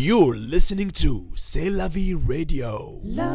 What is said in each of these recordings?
You're listening to C'est la vie radio.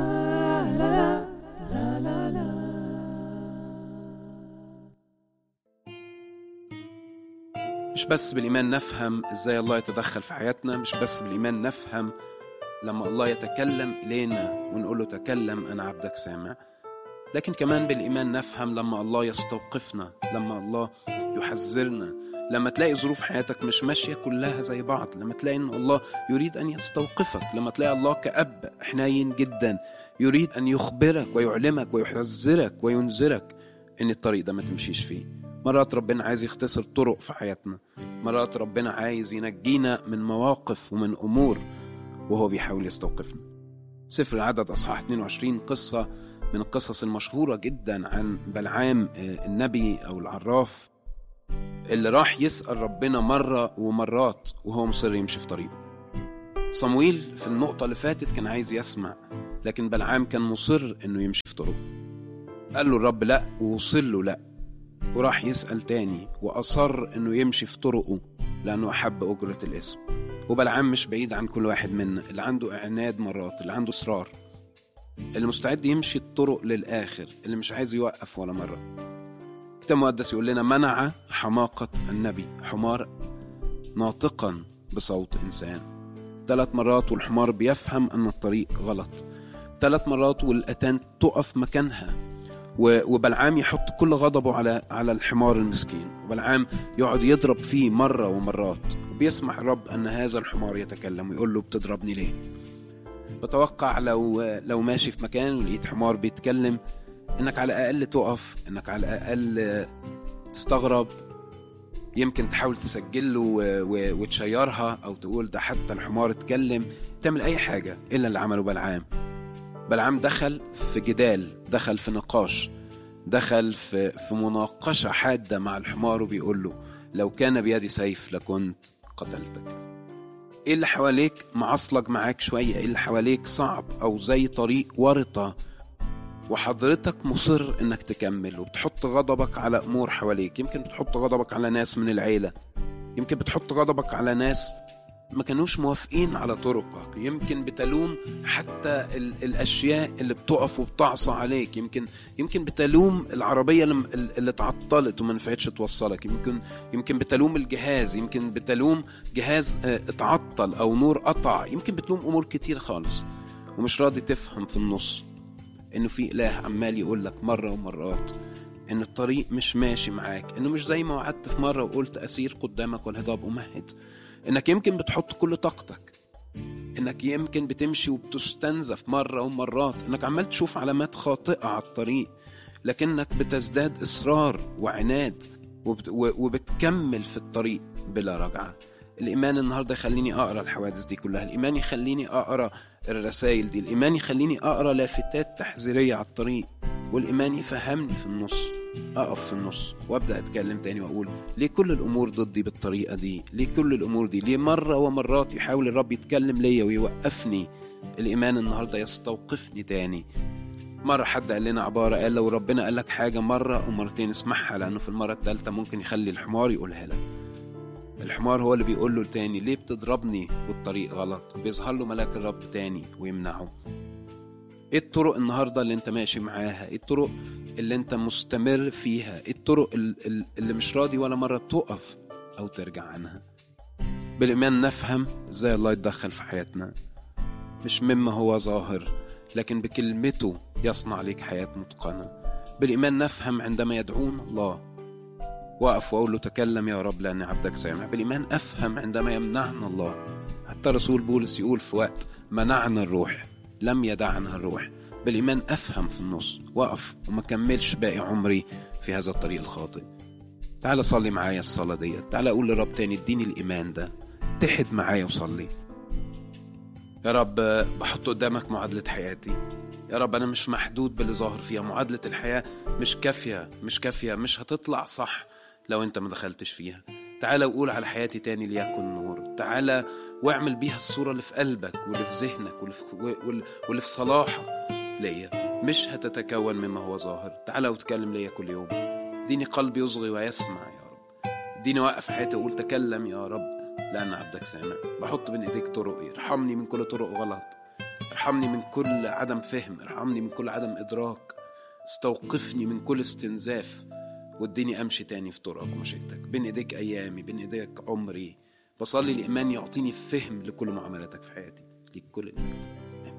مش بس بالإيمان نفهم إزاي الله يتدخل في حياتنا مش بس بالإيمان نفهم لما الله يتكلم إلينا ونقول له تكلم أنا عبدك سامع لكن كمان بالإيمان نفهم لما الله يستوقفنا لما الله يحذرنا لما تلاقي ظروف حياتك مش ماشية كلها زي بعض لما تلاقي إن الله يريد أن يستوقفك لما تلاقي الله كأب حنين جدا يريد أن يخبرك ويعلمك ويحذرك وينذرك إن الطريق ده ما تمشيش فيه مرات ربنا عايز يختصر طرق في حياتنا مرات ربنا عايز ينجينا من مواقف ومن أمور وهو بيحاول يستوقفنا سفر العدد أصحاح 22 قصة من القصص المشهورة جدا عن بلعام آه، النبي أو العراف اللي راح يسأل ربنا مرة ومرات وهو مصر يمشي في طريقه صمويل في النقطة اللي فاتت كان عايز يسمع لكن بلعام كان مصر انه يمشي في طرقه قال له الرب لا ووصل له لا وراح يسأل تاني وأصر انه يمشي في طرقه لأنه أحب أجرة الاسم وبلعام مش بعيد عن كل واحد منا اللي عنده إعناد مرات اللي عنده إصرار اللي مستعد يمشي الطرق للآخر اللي مش عايز يوقف ولا مرة الكتاب المقدس يقول لنا منع حماقة النبي حمار ناطقا بصوت إنسان ثلاث مرات والحمار بيفهم أن الطريق غلط ثلاث مرات والأتان تقف مكانها و- وبلعام يحط كل غضبه على على الحمار المسكين وبلعام يقعد يضرب فيه مرة ومرات وبيسمح الرب أن هذا الحمار يتكلم ويقول له بتضربني ليه بتوقع لو لو ماشي في مكان ولقيت حمار بيتكلم انك على الاقل تقف انك على الاقل تستغرب يمكن تحاول تسجله و- و- وتشيرها او تقول ده حتى الحمار اتكلم تعمل اي حاجه الا اللي عمله بلعام بلعام دخل في جدال دخل في نقاش دخل في في مناقشه حاده مع الحمار وبيقول له لو كان بيدي سيف لكنت قتلتك ايه اللي حواليك معصلج معاك شويه ايه اللي حواليك صعب او زي طريق ورطه وحضرتك مصر انك تكمل وبتحط غضبك على امور حواليك يمكن بتحط غضبك على ناس من العيله يمكن بتحط غضبك على ناس ما كانوش موافقين على طرقك يمكن بتلوم حتى ال- الاشياء اللي بتقف وبتعصى عليك يمكن يمكن بتلوم العربيه اللي, اللي اتعطلت وما نفعتش توصلك يمكن يمكن بتلوم الجهاز يمكن بتلوم جهاز آه، اتعطل او نور قطع يمكن بتلوم امور كتير خالص ومش راضي تفهم في النص انه في اله عمال يقول لك مره ومرات ان الطريق مش ماشي معاك انه مش زي ما وعدت في مره وقلت اسير قدامك والهضاب امهد انك يمكن بتحط كل طاقتك انك يمكن بتمشي وبتستنزف مره ومرات انك عمال تشوف علامات خاطئه على الطريق لكنك بتزداد اصرار وعناد وبت و- وبتكمل في الطريق بلا رجعه الايمان النهارده يخليني اقرا الحوادث دي كلها الايمان يخليني اقرا الرسائل دي الايمان يخليني اقرا لافتات تحذيريه على الطريق والايمان يفهمني في النص اقف في النص وابدا اتكلم تاني واقول ليه كل الامور ضدي بالطريقه دي ليه كل الامور دي ليه مره ومرات يحاول الرب يتكلم ليا ويوقفني الايمان النهارده يستوقفني تاني مرة حد قال لنا عبارة قال لو ربنا قال لك حاجة مرة أو مرتين اسمعها لأنه في المرة الثالثة ممكن يخلي الحمار يقولها لك الحمار هو اللي بيقول له تاني ليه بتضربني والطريق غلط بيظهر له ملاك الرب تاني ويمنعه ايه الطرق النهارده اللي انت ماشي معاها ايه الطرق اللي انت مستمر فيها ايه الطرق ال- ال- اللي مش راضي ولا مرة تقف او ترجع عنها بالايمان نفهم ازاي الله يتدخل في حياتنا مش مما هو ظاهر لكن بكلمته يصنع لك حياة متقنة بالإيمان نفهم عندما يدعون الله وأقف وأقول له تكلم يا رب لأن عبدك سامع بالإيمان أفهم عندما يمنعنا الله حتى رسول بولس يقول في وقت منعنا الروح لم يدعنا الروح بالإيمان أفهم في النص وأقف وما كملش باقي عمري في هذا الطريق الخاطئ تعال صلي معايا الصلاة ديت تعال أقول لرب تاني اديني الإيمان ده اتحد معايا وصلي يا رب بحط قدامك معادلة حياتي يا رب أنا مش محدود باللي ظاهر فيها معادلة الحياة مش كافية مش كافية مش هتطلع صح لو أنت ما دخلتش فيها تعالى وقول على حياتي تاني ليكن نور تعالى واعمل بيها الصورة اللي في قلبك واللي في ذهنك واللي في, وال- واللي في صلاحك ليا مش هتتكون مما هو ظاهر تعالى وتكلم ليا كل يوم اديني قلب يصغي ويسمع يا رب اديني وقف حياتي واقول تكلم يا رب لأن عبدك سامع بحط بين إيديك طرقي ارحمني من كل طرق غلط ارحمني من كل عدم فهم ارحمني من كل عدم إدراك استوقفني من كل استنزاف واديني أمشي تاني في طرقك ومشيتك بين إيديك أيامي بين إيديك عمري بصلي الإيمان يعطيني فهم لكل معاملاتك في حياتي ليك كل المجد